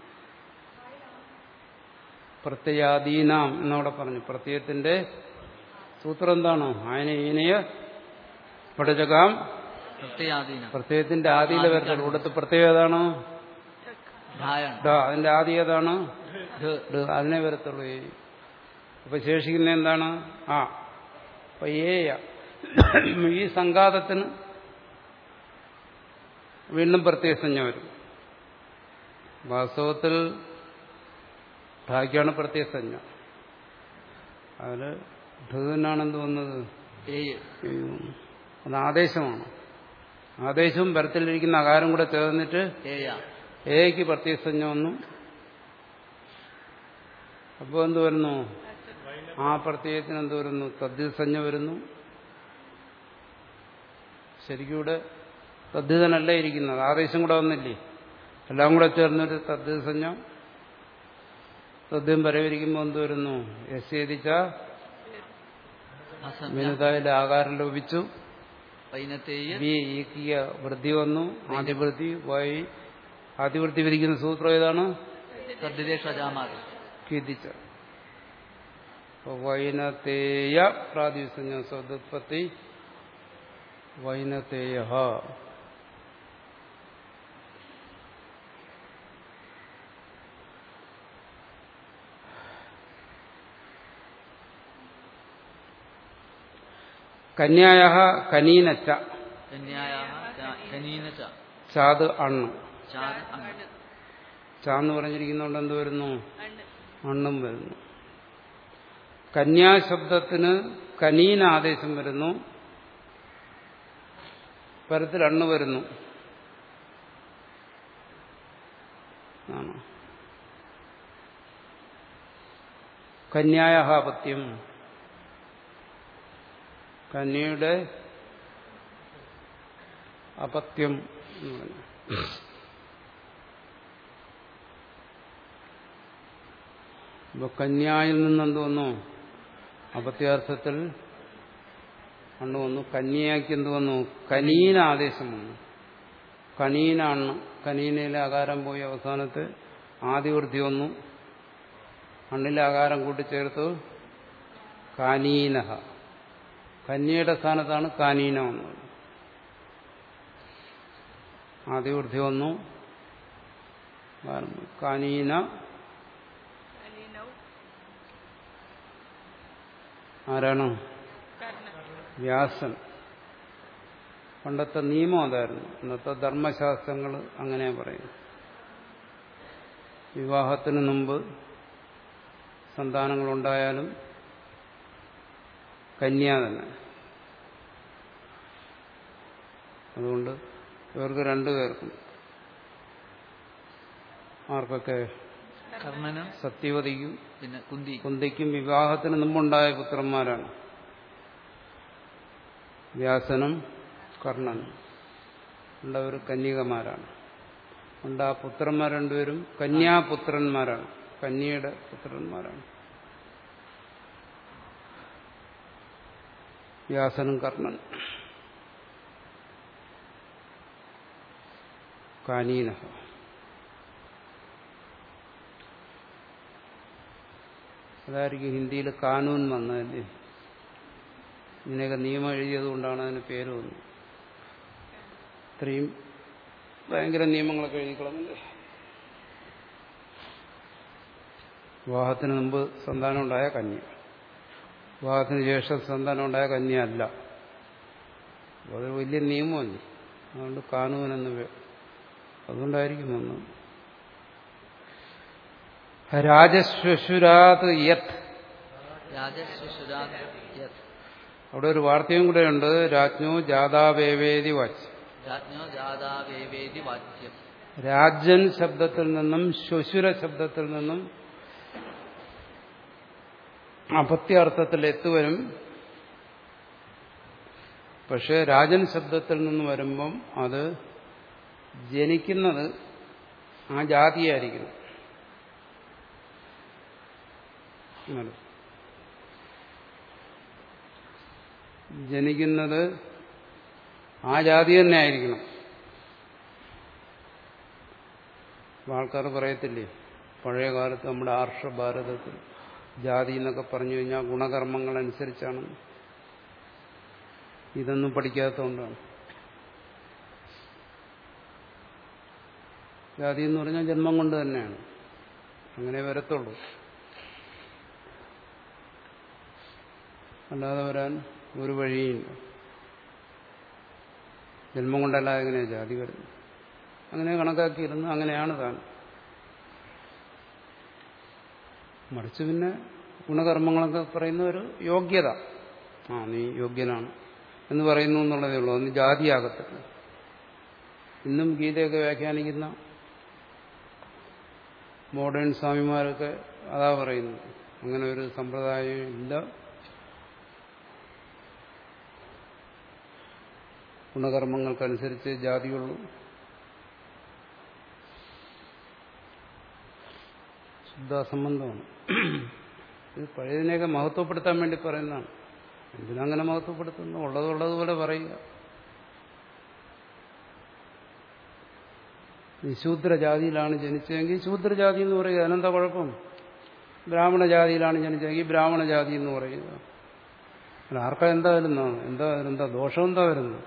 പ്രത്യയാദീനാം എന്നവിടെ പറഞ്ഞു പ്രത്യയത്തിന്റെ സൂത്രം എന്താണ് ആയന ഈനയ പടചകാം പ്രത്യാധീന പ്രത്യയത്തിന്റെ ആദിയിലെ വരത്തുള്ളൂ ഇവിടുത്തെ പ്രത്യയം ഏതാണ് ധായാണ് ഡാ അതിന്റെ ആദി ഏതാണ് ധ. ഡ് അതിനെ വരത്തുള്ളൂ ഏ അപ്പൊ ശേഷിക്കുന്ന എന്താണ് ആ അപ്പൊ ഏയ ഈ സംഘാതത്തിന് വീണ്ടും പ്രത്യയസഞ്ജ വരും വാസ്തവത്തിൽ ഠാക്കാണ് പ്രത്യയസഞ്ജ അതില് ഢനാണെന്ത് വന്നത് ഏയ് അത് ആദേശമാണ് ആദേശവും പരത്തിലിരിക്കുന്ന അകാരം കൂടെ ചേർന്നിട്ട് ഏയ ഏക്ക് പ്രത്യയസഞ്ജ വന്നു അപ്പോൾ എന്ത് വരുന്നു ആ പ്രത്യയത്തിന് എന്ത് വരുന്നു തദ്ധിസഞ്ജ വരുന്നു ശരിക്കും ഇവിടെ തദ്ധിതനല്ല ഇരിക്കുന്നത് ആദേശം കൂടെ വന്നില്ലേ എല്ലാം കൂടെ ചേർന്നൊരു തദ്ധിസഞ്ജ തദ്ധ്യം വരവിരിക്കുമ്പോൾ എന്ത് വരുന്നു എസ് എതിച്ച അസംജ്ഞ വിനുതായിലെ ആകാരം ലോപിച്ചു പൈനത്തേയ് വി ഈക്കിയ വൃദ്ധി വന്നു ആദിവൃത്തി വൈ ആദിവൃത്തി വിരിക്കുന്ന സൂത്രം ഏതാണ് തദ്ദേശ അജാമാത് കിതിച്ച വൈനതേയ പ്രാതിസഞ്ജ സ്വതുത്പത്തി വൈനതേയ കന്യായ കനീനച്ച കന്യായ കനീന ച ചാത് അണ്ണ് ചാത് അണ്ണ ചാന്ന് പറഞ്ഞിരിക്കുന്നതുകൊണ്ട് എന്ത് വരുന്നു അണ്ണും വരുന്നു കന്യാശബ്ദത്തിന് കനീന ആദേശം വരുന്നു പരത്തിൽ അണ്ണ് വരുന്നു ആണോ കന്യായ അപത്യം കന്യയുടെ അപത്യം എന്ന് പറഞ്ഞു ഇപ്പൊ കന്യായിൽ നിന്ന് എന്ത് വന്നു അപത്യാർത്ഥത്തിൽ അണ്ണ് വന്നു കന്യയ്ക്ക് എന്ത് വന്നു കനീന ആദേശം വന്നു കനീനാണ് കനീനയിലെ ആകാരം പോയി അവസാനത്ത് ആദിവൃത്തി വന്നു അണ്ണിലെ ആകാരം കൂട്ടിച്ചേർത്ത് കാനീനഹ കന്യയുടെ സ്ഥാനത്താണ് കാനീന വന്നത് ആദിവൃത്തി വന്നു കാനീന ആരാണ് വ്യാസൻ പണ്ടത്തെ നിയമം അതായിരുന്നു ഇന്നത്തെ ധർമ്മശാസ്ത്രങ്ങൾ അങ്ങനെ പറയും വിവാഹത്തിന് മുമ്പ് സന്താനങ്ങളുണ്ടായാലും കന്യ തന്നെ അതുകൊണ്ട് ഇവർക്ക് രണ്ടുപേർക്കും ആർക്കൊക്കെ കർണനും സത്യവതിക്കും പിന്നെ കുന്തി കുന്തിക്കും വിവാഹത്തിന് മുമ്പുണ്ടായ പുത്രന്മാരാണ് വ്യാസനും കർണനും ഉണ്ടവർ കന്യകമാരാണ് ഉണ്ട് ആ പുത്രന്മാർ രണ്ടുപേരും കന്യാപുത്രന്മാരാണ് കന്യയുടെ പുത്രന്മാരാണ് വ്യാസനും കർണനും കാനീനഹ അതായിരിക്കും ഹിന്ദിയിൽ കാനൂൻ വന്നതല്ലേ ഇങ്ങനെയൊക്കെ നിയമം എഴുതിയത് കൊണ്ടാണ് അതിന് പേര് വന്നത് ഇത്രയും ഭയങ്കര നിയമങ്ങളൊക്കെ എഴുതിക്കളഞ്ഞില്ലേ വിവാഹത്തിന് മുമ്പ് സന്താനം ഉണ്ടായ കന്യ വിവാഹത്തിന് ശേഷം സന്താനം ഉണ്ടായ കന്യല്ല അത് വലിയ നിയമമല്ലേ അതുകൊണ്ട് കാനൂനെന്ന് പേ- അതുകൊണ്ടായിരിക്കും ഒന്ന് രാജശ്വശുരാത് യത് രാജശ്വശുരാത് യത് അവിടെ ഒരു വാർത്തയും കൂടെയുണ്ട് രാജ്ഞോ ജാതാവേവേദി വാച്ച് രാജ്ഞോ ജാതാവേവേദി വാച്യം രാജൻ ശബ്ദത്തിൽ നിന്നും ശ്വശുര ശബ്ദത്തിൽ നിന്നും അപത്യാർത്ഥത്തിൽ എത്തുവരും പക്ഷെ രാജൻ ശബ്ദത്തിൽ നിന്ന് വരുമ്പം അത് ജനിക്കുന്നത് ആ ജാതിയായിരിക്കും അങ്ങനെ. ജനിക്കുന്നത് ആ ജാതി തന്നെ ആയിരിക്കണം ആൾക്കാർ പറയത്തില്ലേ പഴയ കാലത്ത് നമ്മുടെ ആർഷ ഭാരതത്തിൽ ജാതി എന്നൊക്കെ പറഞ്ഞു കഴിഞ്ഞാൽ ഗുണകർമ്മങ്ങൾ അനുസരിച്ചാണ് ഇതൊന്നും പഠിക്കാത്തതുകൊണ്ടാണ് ജാതി എന്ന് പറഞ്ഞാൽ ജന്മം കൊണ്ട് തന്നെയാണ് അങ്ങനെ വരത്തുള്ളൂ അല്ലാതെ വരാൻ ഒരു വഴിയില്ല ജന്മം കൊണ്ടല്ലാതെ എങ്ങനെയാണ് ജാതി വരുന്നത് അങ്ങനെ കണക്കാക്കിയിരുന്നു അങ്ങനെയാണ് താൻ മറിച്ച് പിന്നെ ഗുണകർമ്മങ്ങളൊക്കെ പറയുന്ന ഒരു യോഗ്യത ആ നീ യോഗ്യനാണ് എന്ന് പറയുന്നു എന്നുള്ളതേ ഉള്ളൂ അന്ന് ജാതിയാകത്തില്ല ഇന്നും ഗീതയൊക്കെ വ്യാഖ്യാനിക്കുന്ന മോഡേൺ സ്വാമിമാരൊക്കെ അതാ പറയുന്നത് അങ്ങനെ ഒരു സമ്പ്രദായം ഇല്ല ഗുണകർമ്മങ്ങൾക്കനുസരിച്ച് ജാതിയുള്ളൂ ശുദ്ധാസംബന്ധമാണ് ഇത് പഴയതിനെയൊക്കെ മഹത്വപ്പെടുത്താൻ വേണ്ടി പറയുന്നതാണ് എന്തിനങ്ങനെ മഹത്വപ്പെടുത്തുന്നു ഉള്ളത് ഉള്ളതുപോലെ പറയുക ഈ ശൂദ്രജാതിയിലാണ് ജനിച്ചതെങ്കിൽ ശൂദ്രജാതി എന്ന് പറയുക അതിനെന്താ കുഴപ്പം ബ്രാഹ്മണ ജാതിയിലാണ് ജനിച്ചതെങ്കിൽ ബ്രാഹ്മണ ജാതി എന്ന് പറയുക അല്ല ആർക്കാ എന്താ വരുന്നതാണ് എന്താ എന്താ ദോഷം എന്താ വരുന്നത്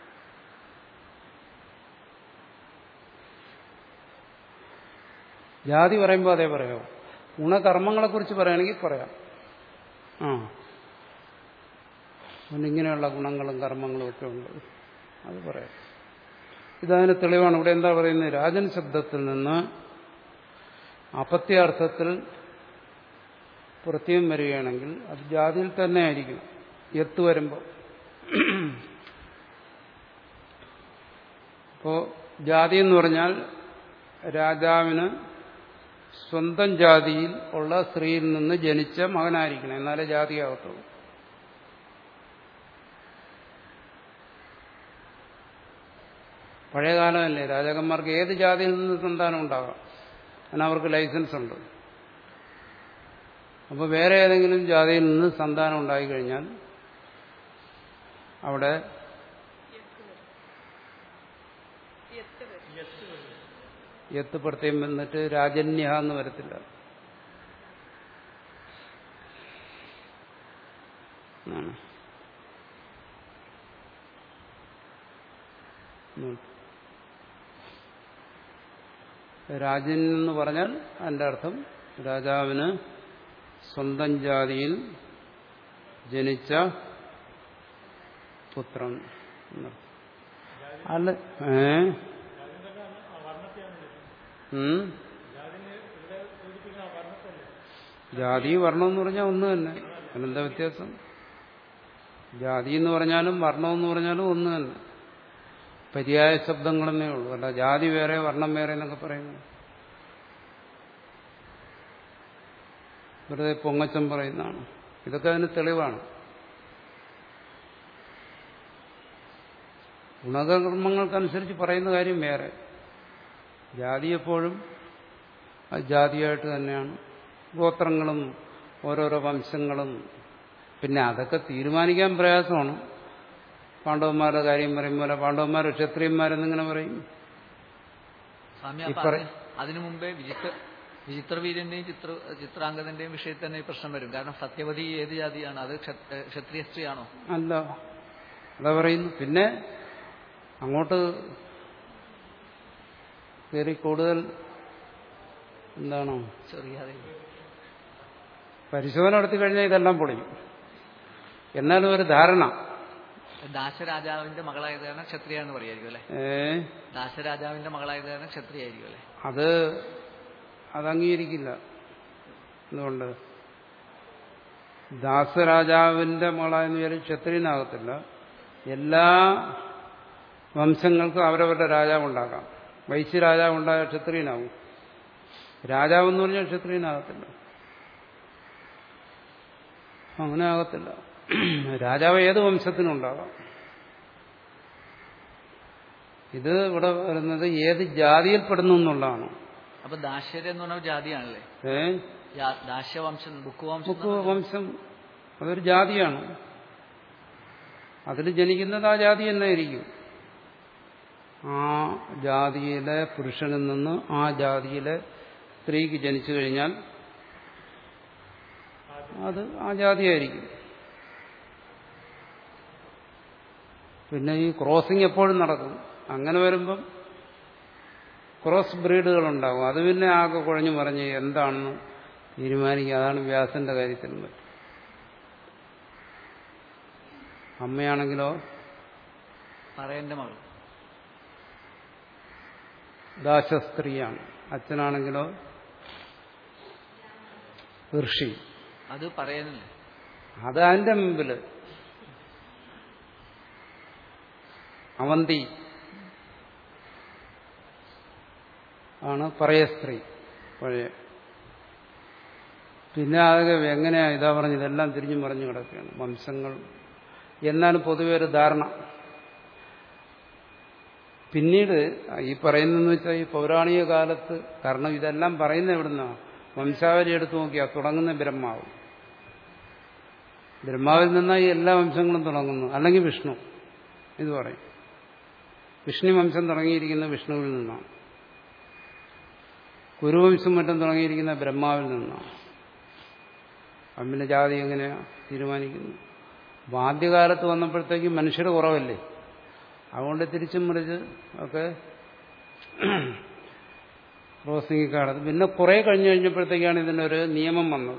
ജാതി പറയുമ്പോൾ അതേ പറയാമോ ഗുണകർമ്മങ്ങളെക്കുറിച്ച് പറയുകയാണെങ്കിൽ പറയാം ആ പിന്നെ ഇങ്ങനെയുള്ള ഗുണങ്ങളും കർമ്മങ്ങളും ഒക്കെ ഉണ്ട് അത് പറയാം ഇതതിന് തെളിവാണ് ഇവിടെ എന്താ പറയുന്നത് രാജൻ ശബ്ദത്തിൽ നിന്ന് അപത്യാർത്ഥത്തിൽ പ്രത്യം വരികയാണെങ്കിൽ അത് ജാതിയിൽ തന്നെ ആയിരിക്കും എത്ത് വരുമ്പോൾ അപ്പോ ജാതി എന്ന് പറഞ്ഞാൽ രാജാവിന് സ്വന്തം ജാതിയിൽ ഉള്ള സ്ത്രീയിൽ നിന്ന് ജനിച്ച മകനായിരിക്കണം എന്നാലേ ജാതിയാകത്തുള്ളൂ പഴയ കാലമല്ലേ രാജാക്കന്മാർക്ക് ഏത് ജാതിയിൽ നിന്ന് സന്താനം ഉണ്ടാകാം അതിന് അവർക്ക് ലൈസൻസ് ഉണ്ട് അപ്പോൾ വേറെ ഏതെങ്കിലും ജാതിയിൽ നിന്ന് സന്താനം ഉണ്ടായിക്കഴിഞ്ഞാൽ അവിടെ എത്ത് പ്രത്യം വന്നിട്ട് രാജന്യ എന്ന് വരത്തില്ല ആണ്. ഉം. രാജൻ എന്ന് പറഞ്ഞാൽ അതിന്റെ അർത്ഥം രാജാവിന് സ്വന്തം ജാതിയിൽ ജനിച്ച പുത്രൻ എന്നർത്ഥം. അല്ല ഏ ഉം? ജാതി വർണ്ണം എന്ന് പറഞ്ഞാൽ ഒന്ന് തന്നെ അതിനെന്താ വ്യത്യാസം ജാതി എന്ന് പറഞ്ഞാലും വർണ്ണം എന്ന് പറഞ്ഞാലും ഒന്ന് തന്നെ പര്യായ ശബ്ദങ്ങളെന്നേ ഉള്ളൂ അല്ല ജാതി വേറെ വർണ്ണം വേറെ എന്നൊക്കെ പറയുന്നു വെറുതെ പൊങ്ങച്ചം പറയുന്നതാണ് ഇതൊക്കെ അതിന് തെളിവാണ് ഗുണകർമ്മങ്ങൾക്കനുസരിച്ച് പറയുന്ന കാര്യം വേറെ ജാതി എപ്പോഴും അത് ജാതിയായിട്ട് തന്നെയാണ് ഗോത്രങ്ങളും ഓരോരോ വംശങ്ങളും പിന്നെ അതൊക്കെ തീരുമാനിക്കാൻ പ്രയാസമാണ് പാണ്ഡവന്മാരുടെ കാര്യം പറയും പോലെ പാണ്ഡവന്മാർ ക്ഷത്രിയന്മാരെന്നിങ്ങനെ പറയും സ്വാമി ഈ അപ്പൊ പറ- അതിന് അതിനു മുമ്പേ വിചിത്ര വിചിത്രവീര്യന്റെയും ചിത്ര ചിത്രാംഗതന്റെയും വിഷയത്തിൽ തന്നെ ഈ പ്രശ്നം വരും കാരണം സത്യവതി ഏത് ജാതിയാണ് അത് ക്ഷ- ഏ, ക്ഷത്രിയ സ്ത്രീയാണോ അല്ല അതാ പറയുന്നു പിന്നെ അങ്ങോട്ട് കയറി കൂടുതൽ എന്താണ് ചെറിയാതെ പരിശോധന നടത്തി കഴിഞ്ഞാൽ ഇതെല്ലാം പൊളിയും എന്നാലും ഒരു ധാരണ ദാശരാജാവിന്റെ മകളായത് കാരണം ക്ഷത്രിയ എന്ന് പറയായിരിക്കും അല്ലെ ഏ ദാശരാജാവിന്റെ മകളായത് കാരണം ക്ഷത്രിയ ആയിരിക്കും അല്ലെ അത് അത് അംഗീകരിക്കില്ല എന്തുകൊണ്ട് ദാസരാജാവിന്റെ മകളായെന്ന് വിചാരിച്ച് ക്ഷത്രിയനാകത്തില്ല എല്ലാ വംശങ്ങൾക്കും അവരവരുടെ രാജാവുണ്ടാകാം വൈശ്യ രാജാവുണ്ടായ ക്ഷത്രിയനാവും രാജാവെന്ന് പറഞ്ഞാൽ ക്ഷത്രിയനാകത്തില്ല അങ്ങനെ ആകത്തില്ല രാജാവ് ഏത് വംശത്തിനും ഉണ്ടാകാം ഇത് ഇവിടെ വരുന്നത് ഏത് ജാതിയിൽപ്പെടുന്നു എന്നുള്ളതാണ് അപ്പൊ ദാശര എന്ന് പറഞ്ഞ ജാതിയാണല്ലേ ഏ ജാ- ദാശവംശം ബുക്കുവംശം മുക്ക് വംശം അതൊരു ജാതിയാണ് അതിൽ ജനിക്കുന്നത് ആ ജാതി തന്നെ ആയിരിക്കും ആ ജാതിയിലെ പുരുഷനിൽ നിന്ന് ആ ജാതിയിലെ സ്ത്രീക്ക് ജനിച്ചു കഴിഞ്ഞാൽ അത് ആ ജാതിയായിരിക്കും പിന്നെ ഈ ക്രോസിംഗ് എപ്പോഴും നടക്കും അങ്ങനെ വരുമ്പം ക്രോസ് ബ്രീഡുകൾ ഉണ്ടാകും അത് പിന്നെ ആകെ കുഴഞ്ഞു മറിഞ്ഞ് എന്താണെന്ന് തീരുമാനിക്കുക അതാണ് വ്യാസന്റെ കാര്യത്തിലും പറ്റും അമ്മയാണെങ്കിലോ പറയന്റെ മകൾ ദാശസ്ത്രീയാണ് അച്ഛനാണെങ്കിലോ ഋഷി അത് പറയുന്നില്ലേ അത് അതിന്റെ മുമ്പില് അവന്തി ആണ് പറയ സ്ത്രീ പഴയ പിന്നെ അതൊക്കെ എങ്ങനെയാ ഇതാ പറഞ്ഞത് ഇതെല്ലാം തിരിഞ്ഞു മറിഞ്ഞു കിടക്കുകയാണ് വംശങ്ങൾ എന്നാലും പൊതുവെ ഒരു ധാരണ പിന്നീട് ഈ പറയുന്നതെന്ന് വെച്ചാൽ ഈ പൗരാണിക കാലത്ത് കാരണം ഇതെല്ലാം പറയുന്ന എവിടുന്നാ വംശാവലി എടുത്തു നോക്കിയാൽ തുടങ്ങുന്ന ബ്രഹ്മാവ് ബ്രഹ്മാവിൽ നിന്നാണ് ഈ എല്ലാ വംശങ്ങളും തുടങ്ങുന്നു അല്ലെങ്കിൽ വിഷ്ണു ഇത് പറയും വിഷ്ണു വംശം തുടങ്ങിയിരിക്കുന്ന വിഷ്ണുവിൽ നിന്നാണ് കുരുവംശം മറ്റും തുടങ്ങിയിരിക്കുന്ന ബ്രഹ്മാവിൽ നിന്നാണ് അപ്പം പിന്നെ ജാതി എങ്ങനെയാ തീരുമാനിക്കുന്നു അപ്പം ആദ്യകാലത്ത് വന്നപ്പോഴത്തേക്കും മനുഷ്യർ കുറവല്ലേ അതുകൊണ്ട് തിരിച്ചും മറിച്ച് ഒക്കെ ക്രോസിംഗ് കാണുന്നത് പിന്നെ കുറെ കഴിഞ്ഞ് കഴിഞ്ഞപ്പോഴത്തേക്കാണ് ഇതിനൊരു നിയമം വന്നത്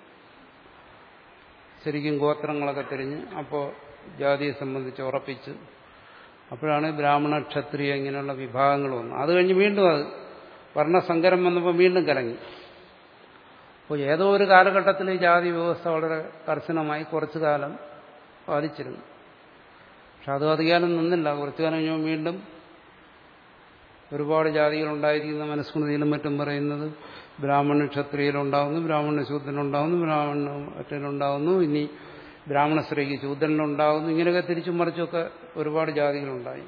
ശരിക്കും ഗോത്രങ്ങളൊക്കെ തിരിഞ്ഞ് അപ്പോൾ ജാതിയെ സംബന്ധിച്ച് ഉറപ്പിച്ച് അപ്പോഴാണ് ബ്രാഹ്മണ ക്ഷത്രിയ ഇങ്ങനെയുള്ള വിഭാഗങ്ങൾ വന്നത് അത് കഴിഞ്ഞ് വീണ്ടും അത് വർണ്ണസങ്കരം വന്നപ്പോൾ വീണ്ടും കലങ്ങി അപ്പോൾ ഏതോ ഒരു കാലഘട്ടത്തിൽ ഈ ജാതി വ്യവസ്ഥ വളരെ കർശനമായി കുറച്ചു കാലം പാലിച്ചിരുന്നു പക്ഷെ അത് അധികാരം നിന്നില്ല കുറച്ചു കാലം കഴിഞ്ഞപ്പോൾ വീണ്ടും ഒരുപാട് ജാതികൾ ഉണ്ടായിരിക്കുന്ന മനുസ്മൃതിയിലും മറ്റും പറയുന്നത് ബ്രാഹ്മണ ക്ഷത്രിയയിലുണ്ടാവുന്നു ബ്രാഹ്മണ ശൂദ്രനുണ്ടാവുന്നു ബ്രാഹ്മണ മറ്റേലുണ്ടാവുന്നു ഇനി ബ്രാഹ്മണ സ്ത്രീക്ക് ശൂദ്രനിലുണ്ടാവുന്നു ഇങ്ങനെയൊക്കെ തിരിച്ചും മറിച്ചൊക്കെ ഒരുപാട് ജാതികളുണ്ടായി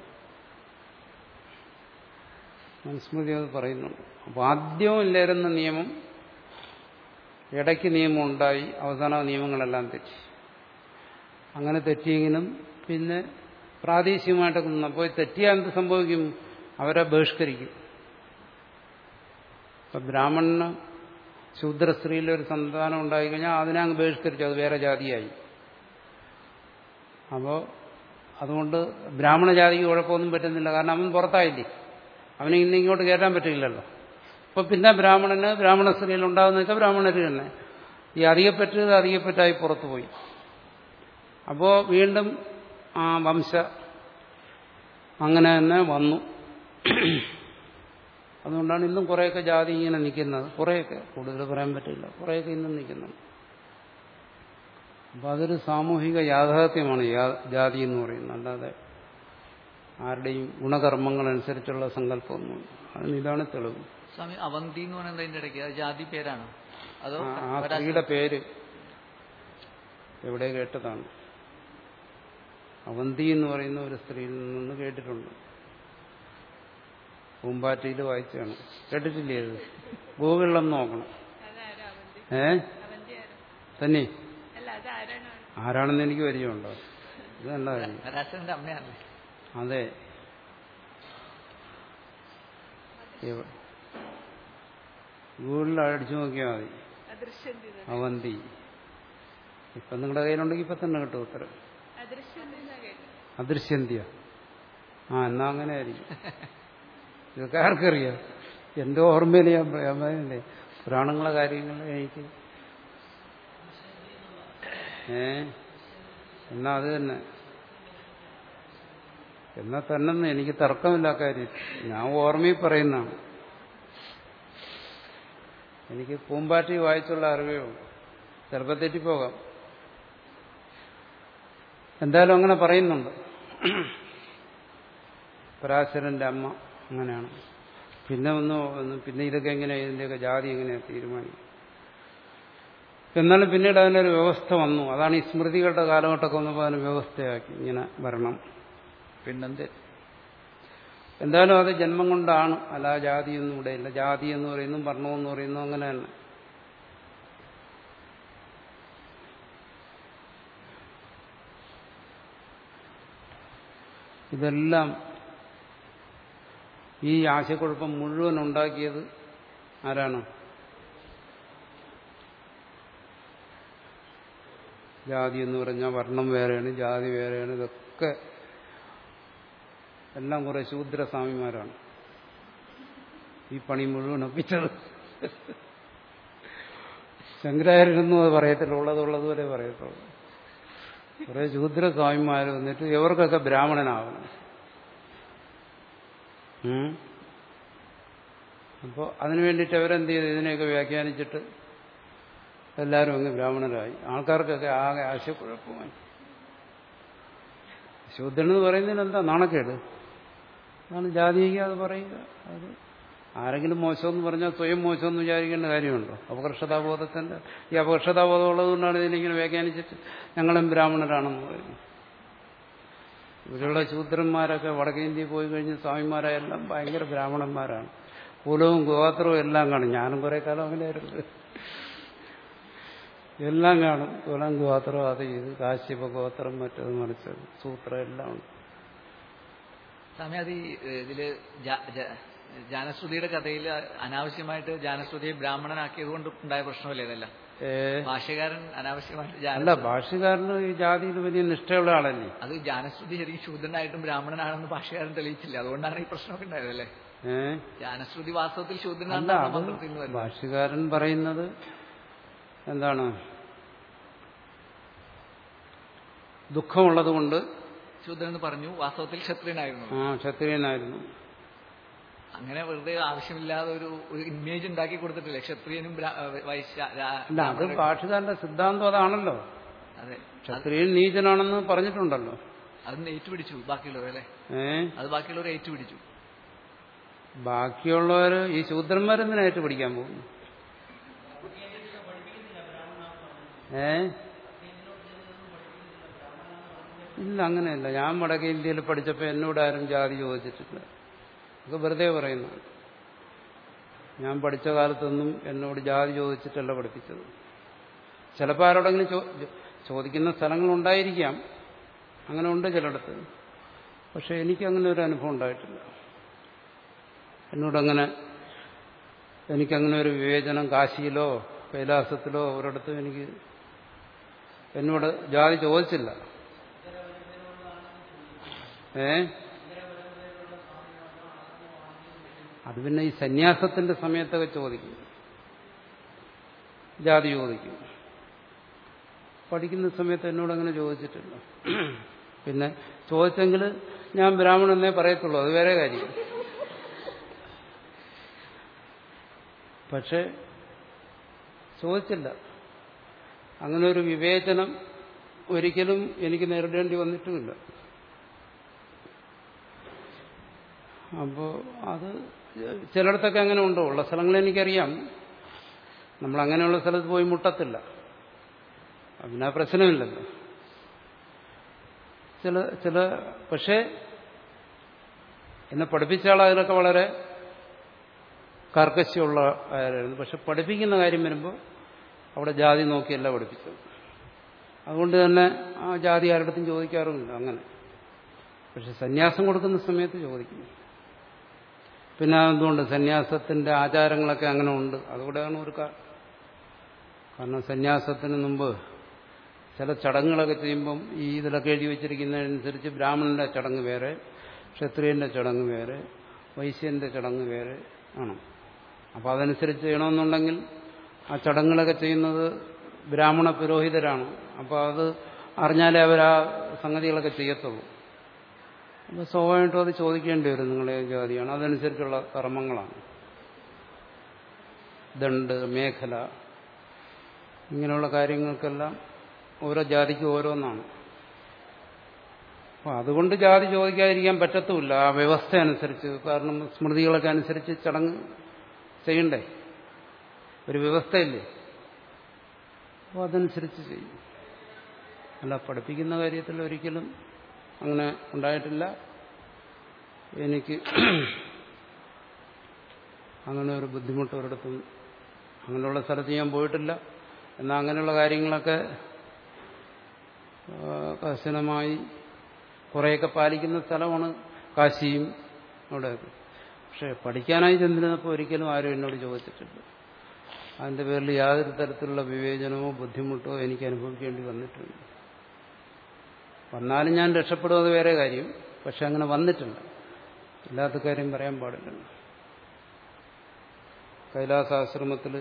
മനുസ്മൃതി അത് പറയുന്നുണ്ട് അപ്പോൾ ആദ്യം ഇല്ലായിരുന്ന നിയമം ഇടയ്ക്ക് നിയമം ഉണ്ടായി അവസാന നിയമങ്ങളെല്ലാം തെറ്റി അങ്ങനെ തെറ്റിയെങ്കിലും പിന്നെ പ്രാദേശികമായിട്ടൊക്കെ നിന്ന് അപ്പോൾ തെറ്റിയാൽ എന്ത് സംഭവിക്കും അവരെ ബഹിഷ്കരിക്കും ഇപ്പൊ ബ്രാഹ്മണന് ശൂദ്ര സ്ത്രീയിലൊരു സന്താനം ഉണ്ടായിക്കഴിഞ്ഞാൽ അതിനെ അങ്ങ് ബഹിഷ്കരിച്ചു അത് വേറെ ജാതിയായി അപ്പോൾ അതുകൊണ്ട് ബ്രാഹ്മണ ജാതിക്ക് കുഴപ്പമൊന്നും പറ്റുന്നില്ല കാരണം അവൻ പുറത്തായില്ലേ അവനെ ഇന്ന് ഇങ്ങോട്ട് കയറ്റാൻ പറ്റില്ലല്ലോ അപ്പൊ പിന്നെ ബ്രാഹ്മണന് ബ്രാഹ്മണ സ്ത്രീയിൽ ഉണ്ടാകുന്ന വെച്ചാൽ ബ്രാഹ്മണർ തന്നെ ഈ അധികപ്പറ്റത് അധികപ്പറ്റായി പുറത്തു പോയി അപ്പോ വീണ്ടും ആ വംശ അങ്ങനെ തന്നെ വന്നു അതുകൊണ്ടാണ് ഇന്നും കുറേയൊക്കെ ജാതി ഇങ്ങനെ നിൽക്കുന്നത് കുറേയൊക്കെ കൂടുതൽ പറയാൻ പറ്റില്ല കുറേയൊക്കെ ഇന്നും നിൽക്കുന്നുണ്ട് അപ്പം അതൊരു സാമൂഹിക യാഥാർത്ഥ്യമാണ് യാ- ജാതി എന്ന് പറയുന്നത് അല്ലാതെ ആരുടെയും ഗുണകർമ്മങ്ങളനുസരിച്ചുള്ള സങ്കല്പമൊന്നുമില്ല അതിന് ഇതാണ് തെളിവ് സ്വാമി അവന്തി എന്ന് പറയുന്നത് അതിന്റെ ഇടയ്ക്ക് അത് ജാതി പേരാണോ അതോ ആ- ആ ഒരാ- സ്ത്രീയുടെ പേര് എവിടെ കേട്ടതാണ് അവന്തി എന്ന് പറയുന്ന ഒരു സ്ത്രീയിൽ നിന്ന് കേട്ടിട്ടുണ്ട് പൂമ്പാറ്റയിൽ വായിച്ചാണ് കേട്ടിട്ടില്ലേ അത് ഗൂഗിളിലൊന്ന് നോക്കണം അതാരാ അവന്തി ഏ അവന്തി ആരാ തന്നെ അല്ല അതാരാണ് ആരാണെന്ന് എനിക്ക് പരിചയമുണ്ടോ ഇത് നല്ല കാര്യം രാജന്റെ അമ്മയാണല്ലേ അതെ എവ- ഗൂഗിളിൽ അടിച്ചു നോക്കിയാൽ മതി അദൃശ്യന്തി അവന്തി ഇപ്പം നിങ്ങളുടെ കയ്യിലുണ്ടെങ്കിൽ ഇപ്പം തന്നെ കിട്ടും ഉത്തരം അദൃശ്യന്തി എന്നാ കേട്ടത് അദൃശ്യന്ത്യ ആ എന്നാ അങ്ങനെ ആയിരിക്കും ഇതൊക്കെ ആർക്കറിയാം എന്റെ ഓർമ്മയിൽ ഞാൻ പറയാൻ പറയുന്നില്ലേ പുരാണങ്ങളെ കാര്യങ്ങൾ എനിക്ക് ഏ എന്നാ അത് തന്നെ എന്നാ തന്നെ എനിക്ക് തർക്കമില്ല കാര്യം ഞാൻ ഓർമ്മയിൽ പറയുന്നതാണ് എനിക്ക് പൂമ്പാറ്റി വായിച്ചുള്ള അറിവേ ഉള്ളൂ ചിലപ്പോൾ തെറ്റിപ്പോകാം എന്തായാലും അങ്ങനെ പറയുന്നുണ്ട് പരാശരന്റെ അമ്മ അങ്ങനെയാണ് പിന്നെ ഒന്ന് ഒന്ന് പിന്നെ ഇതൊക്കെ എങ്ങനെ ഇതിന്റെയൊക്കെ ജാതി എങ്ങനെയാണ് തീരുമാനിക്കും എന്നാലും പിന്നീട് അതിനൊരു വ്യവസ്ഥ വന്നു അതാണ് ഈ സ്മൃതികളുടെ കാലഘട്ടമൊക്കെ വന്നപ്പോൾ അതിന് വ്യവസ്ഥയാക്കി ഇങ്ങനെ വരണം പിന്നെന്ത് എന്തായാലും അത് ജന്മം കൊണ്ടാണ് അല്ല ജാതിയൊന്നും ഇവിടെ ഇല്ല ജാതി എന്ന് പറയുന്നു വർണ്ണമെന്ന് പറയുന്നു അങ്ങനെ തന്നെ ഇതെല്ലാം ഈ ആശയക്കുഴപ്പം മുഴുവൻ ഉണ്ടാക്കിയത് ആരാണ് ജാതി എന്ന് പറഞ്ഞാൽ വർണ്ണം വേറെയാണ് ജാതി വേറെയാണ് ഇതൊക്കെ എല്ലാം കുറെ ശൂദ്രസ്വാമിമാരാണ് ഈ പണി മുഴുവൻ ഒപ്പിച്ചത് ശങ്കരാചാര്യനൊന്നും അത് പറയത്തില്ല ഉള്ളതുള്ളത് വരെ പറയത്തുള്ളൂ കുറെ ശൂദ്രസ്വാമിമാർ വന്നിട്ട് ഇവർക്കൊക്കെ ബ്രാഹ്മണനാവണം അപ്പോൾ അതിനു വേണ്ടിയിട്ട് അവരെന്ത് ചെയ്തു ഇതിനെയൊക്കെ വ്യാഖ്യാനിച്ചിട്ട് എല്ലാവരും അങ്ങ് ബ്രാഹ്മണരായി ആൾക്കാർക്കൊക്കെ ആകെ ആശയക്കുഴപ്പമായി ശൂദ്രൻ എന്ന് പറയുന്നതിന് എന്താ നാണക്കേട് അതാണ് ജാതിക്ക് അത് പറയുക അത് ആരെങ്കിലും മോശമെന്ന് പറഞ്ഞാൽ സ്വയം മോശമെന്ന് വിചാരിക്കേണ്ട കാര്യമുണ്ടോ അപകർഷതാബോധത്തിന്റെ ഈ അപകർഷതാബോധം ഉള്ളതുകൊണ്ടാണ് ഇതിനിങ്ങനെ വ്യാഖ്യാനിച്ചിട്ട് ഞങ്ങളും ബ്രാഹ്മണരാണെന്ന് പറയുന്നത് ഇവിടെയുള്ള ശൂദ്രന്മാരൊക്കെ വടക്കേ ഇന്ത്യയിൽ പോയി കഴിഞ്ഞ് സ്വാമിമാരെല്ലാം ഭയങ്കര ബ്രാഹ്മണന്മാരാണ് കുലവും ഗോത്രവും എല്ലാം കാണും ഞാനും കുറെ കാലം അങ്ങനെയായിരുന്നു എല്ലാം കാണും കുലം ഗോത്രം അത് ഇത് കാശ്യപ ഗോത്രം മറ്റത് മറിച്ചത് സൂത്രം എല്ലാം ഉണ്ട് സ്വാമി അത് ഈ ഇതില് ജാ- ജാ- ജാനശ്രുതിയുടെ കഥയിൽ അനാവശ്യമായിട്ട് ജാനശ്രുതിയെ ബ്രാഹ്മണനാക്കിയത് കൊണ്ട് ഉണ്ടായ പ്രശ്നമല്ലേ ഇതല്ല ഏ, ഭാഷ്യകാരൻ അനാവശ്യമായിട്ട് അല്ല ജാന ഭാഷകാരന് ഈ ജാതിയിൽ വലിയ നിഷ്ഠയുള്ള ആളല്ലേ അത് ജാനശ്രുതി ശരിക്കും ശൂദ്രനായിട്ടും ബ്രാഹ്മണനാണെന്ന് ഭാഷ്യകാരൻ തെളിയിച്ചില്ല അതുകൊണ്ടാണ് ഈ പ്രശ്നമൊക്കെ ഉണ്ടായതല്ലേ ഏ ജാനശ്രുതി വാസ്തവത്തിൽ അല്ല ശൂദ്രനാണെന്നാണ് അത് മന്ത്രത്തിൽ നിന്ന് വരുന്നത് ഭാഷകാരൻ പറയുന്നത് എന്താണ് ദുഃഖമുള്ളത് കൊണ്ട് ശൂദ്രൻ എന്ന് പറഞ്ഞു വാസ്തവത്തിൽ ക്ഷത്രിയനായിരുന്നു ആ ക്ഷത്രിയനായിരുന്നു അങ്ങനെ വെറുതെ ആവശ്യമില്ലാതെ ഒരു ഒരു ഇമേജ് ഉണ്ടാക്കി കൊടുത്തിട്ടില്ലേ ക്ഷത്രിയനും ബ്രാ- വൈശ്യ രാ- അല്ല അത് ഭാഷകാരന്റെ സിദ്ധാന്തം അതാണല്ലോ അതെ ക്ഷത്രിയൻ നീചനാണെന്ന് പറഞ്ഞിട്ടുണ്ടല്ലോ അത് ഏറ്റുപിടിച്ചു ബാക്കിയുള്ളവർ അല്ലേ ഏ അത് ബാക്കിയുള്ളവർ ഏറ്റുപിടിച്ചു ബാക്കിയുള്ളവര് ഈ ശൂദ്രന്മാരെന്തിനാ ഏറ്റുപിടിക്കാൻ പോകുന്നു ഏ ഇല്ല അങ്ങനെയല്ല ഞാൻ വടക്കേ ഇന്ത്യയിൽ പഠിച്ചപ്പോൾ എന്നോട് ആരും ജാതി ചോദിച്ചിട്ടില്ല ഒക്കെ വെറുതെ പറയുന്നു ഞാൻ പഠിച്ച കാലത്തൊന്നും എന്നോട് ജാതി ചോദിച്ചിട്ടല്ല പഠിപ്പിച്ചത് ചിലപ്പോൾ ആരോടെങ്കിലും ചോ- ചോദിക്കുന്ന സ്ഥലങ്ങളുണ്ടായിരിക്കാം അങ്ങനെ ഉണ്ട് ചിലയിടത്ത് പക്ഷെ എനിക്കങ്ങനെ ഒരു അനുഭവം ഉണ്ടായിട്ടില്ല എന്നോടങ്ങനെ എനിക്കങ്ങനെ ഒരു വിവേചനം കാശിയിലോ കൈലാസത്തിലോ ഒരിടത്തും എനിക്ക് എന്നോട് ജാതി ചോദിച്ചില്ല ഏ അത് പിന്നെ ഈ സന്യാസത്തിന്റെ സമയത്തൊക്കെ ചോദിക്കും ജാതി ചോദിക്കും പഠിക്കുന്ന സമയത്ത് എന്നോട് അങ്ങനെ ചോദിച്ചിട്ടില്ല പിന്നെ ചോദിച്ചെങ്കിൽ ഞാൻ ബ്രാഹ്മണനേ പറയത്തുള്ളൂ അത് വേറെ കാര്യം പക്ഷെ ചോദിച്ചില്ല അങ്ങനെ ഒരു വിവേചനം ഒരിക്കലും എനിക്ക് നേരിടേണ്ടി വന്നിട്ടുമില്ല അപ്പോൾ അത് ചിലയിടത്തൊക്കെ അങ്ങനെ ഉണ്ടോ ഉള്ള സ്ഥലങ്ങൾ എനിക്കറിയാം നമ്മൾ അങ്ങനെയുള്ള സ്ഥലത്ത് പോയി മുട്ടത്തില്ല പിന്നെ ആ പ്രശ്നമില്ലല്ലോ ചില ചില പക്ഷേ എന്നെ പഠിപ്പിച്ച ആൾ അതിനൊക്കെ വളരെ കർക്കശ്യമുള്ള ആരായിരുന്നു പക്ഷെ പഠിപ്പിക്കുന്ന കാര്യം വരുമ്പോൾ അവിടെ ജാതി നോക്കിയല്ല പഠിപ്പിച്ചത് അതുകൊണ്ട് തന്നെ ആ ജാതി ആരുടെടുത്തും ചോദിക്കാറുമില്ല അങ്ങനെ പക്ഷെ സന്യാസം കൊടുക്കുന്ന സമയത്ത് ചോദിക്കുന്നു പിന്നെ എന്തുകൊണ്ട് സന്യാസത്തിന്റെ ആചാരങ്ങളൊക്കെ അങ്ങനെ ഉണ്ട് അതുകൂടെയാണ് ഒരു കാ- കാരണം സന്യാസത്തിന് മുമ്പ് ചില ചടങ്ങുകളൊക്കെ ചെയ്യുമ്പം ഈ ഇതിലൊക്കെ എഴുതി വെച്ചിരിക്കുന്നതനുസരിച്ച് ബ്രാഹ്മണന്റെ ചടങ്ങ് വേറെ ക്ഷത്രിയന്റെ ചടങ്ങ് വേറെ വൈശ്യന്റെ ചടങ്ങ് വേറെ ആണ് അപ്പോൾ അതനുസരിച്ച് ചെയ്യണമെന്നുണ്ടെങ്കിൽ ആ ചടങ്ങുകളൊക്കെ ചെയ്യുന്നത് ബ്രാഹ്മണ പുരോഹിതരാണ് അപ്പോൾ അത് അറിഞ്ഞാലേ അവർ ആ സംഗതികളൊക്കെ ചെയ്യത്തുള്ളൂ അപ്പോൾ സ്വാഭാവികമായിട്ടും അത് ചോദിക്കേണ്ടി വരും നിങ്ങളെ ജാതിയാണ് അതനുസരിച്ചുള്ള കർമ്മങ്ങളാണ് ദണ്ട് മേഖല ഇങ്ങനെയുള്ള കാര്യങ്ങൾക്കെല്ലാം ഓരോ ജാതിക്കും ഓരോന്നാണ് അപ്പോൾ അതുകൊണ്ട് ജാതി ചോദിക്കാതിരിക്കാൻ പറ്റത്തുമില്ല ആ വ്യവസ്ഥ അനുസരിച്ച് കാരണം സ്മൃതികളൊക്കെ അനുസരിച്ച് ചടങ്ങ് ചെയ്യണ്ടേ ഒരു വ്യവസ്ഥയില്ലേ അപ്പോൾ അതനുസരിച്ച് ചെയ്യും അല്ല പഠിപ്പിക്കുന്ന കാര്യത്തിൽ ഒരിക്കലും അങ്ങനെ ഉണ്ടായിട്ടില്ല എനിക്ക് അങ്ങനെ ഒരു ബുദ്ധിമുട്ട് ഒരിടത്തും അങ്ങനെയുള്ള സ്ഥലത്ത് ഞാൻ പോയിട്ടില്ല എന്നാൽ അങ്ങനെയുള്ള കാര്യങ്ങളൊക്കെ ആ, കർശനമായി കുറേയൊക്കെ പാലിക്കുന്ന സ്ഥലമാണ് കാശിയും അവിടെയൊക്കെ പക്ഷെ പഠിക്കാനായി ചെന്നിരുന്നപ്പോൾ ഒരിക്കലും ആരും എന്നോട് ചോദിച്ചിട്ടില്ല അതിന്റെ പേരിൽ യാതൊരു തരത്തിലുള്ള വിവേചനമോ ബുദ്ധിമുട്ടോ എനിക്ക് അനുഭവിക്കേണ്ടി വന്നിട്ടുണ്ട് വന്നാലും ഞാൻ രക്ഷപ്പെടും അത് വേറെ കാര്യം പക്ഷെ അങ്ങനെ വന്നിട്ടില്ല ഇല്ലാത്ത കാര്യം പറയാൻ പാടില്ലല്ലോ കൈലാസാശ്രമത്തിൽ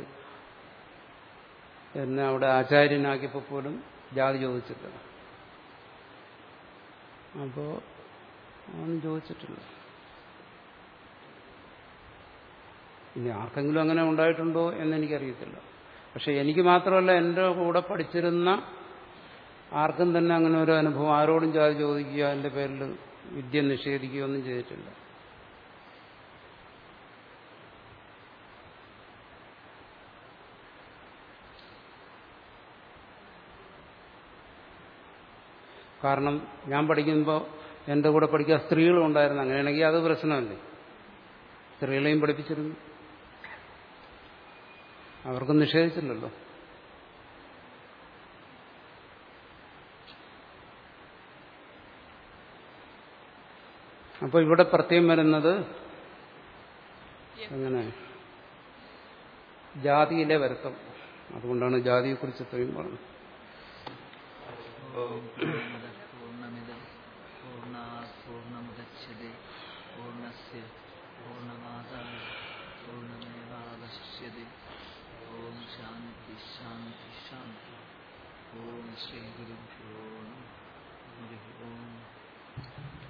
എന്നെ അവിടെ ആചാര്യനാക്കിയപ്പോൾ പോലും ജാതി ചോദിച്ചില്ല അപ്പോൾ അവൻ ചോദിച്ചിട്ടില്ല ഇനി ആർക്കെങ്കിലും അങ്ങനെ ഉണ്ടായിട്ടുണ്ടോ എന്നെനിക്കറിയത്തില്ല പക്ഷെ എനിക്ക് മാത്രമല്ല എൻ്റെ കൂടെ പഠിച്ചിരുന്ന ആർക്കും തന്നെ അങ്ങനെ ഒരു അനുഭവം ആരോടും ജാതി ചോദിക്കുക എൻ്റെ പേരിൽ വിദ്യ നിഷേധിക്കുകയോ ഒന്നും ചെയ്തിട്ടില്ല കാരണം ഞാൻ പഠിക്കുമ്പോൾ എൻ്റെ കൂടെ പഠിക്കാൻ സ്ത്രീകളും ഉണ്ടായിരുന്നു അങ്ങനെയാണെങ്കിൽ അത് പ്രശ്നമല്ലേ സ്ത്രീകളെയും പഠിപ്പിച്ചിരുന്നു അവർക്കും നിഷേധിച്ചില്ലല്ലോ അപ്പോൾ ഇവിടെ പ്രത്യേകം വരുന്നത് അങ്ങനെ ജാതിയിലെ വരുത്തം അതുകൊണ്ടാണ് ജാതിയെക്കുറിച്ച് ഇത്രയും പറഞ്ഞത് പൂർണ്ണമിതം പൂർണ്ണാത് പൂർണ്ണമുദച്യത്തെ പൂർണ്ണസ്യ പൂർണ്ണമാതായ പൂർണ്ണമേവാവശിഷ്യത്തെ ഓം ശാന്തി ശാന്തി ശാന്തി ഓം ശ്രീ ഗുരുഭ്യോ നമഃ ഹരി ഓം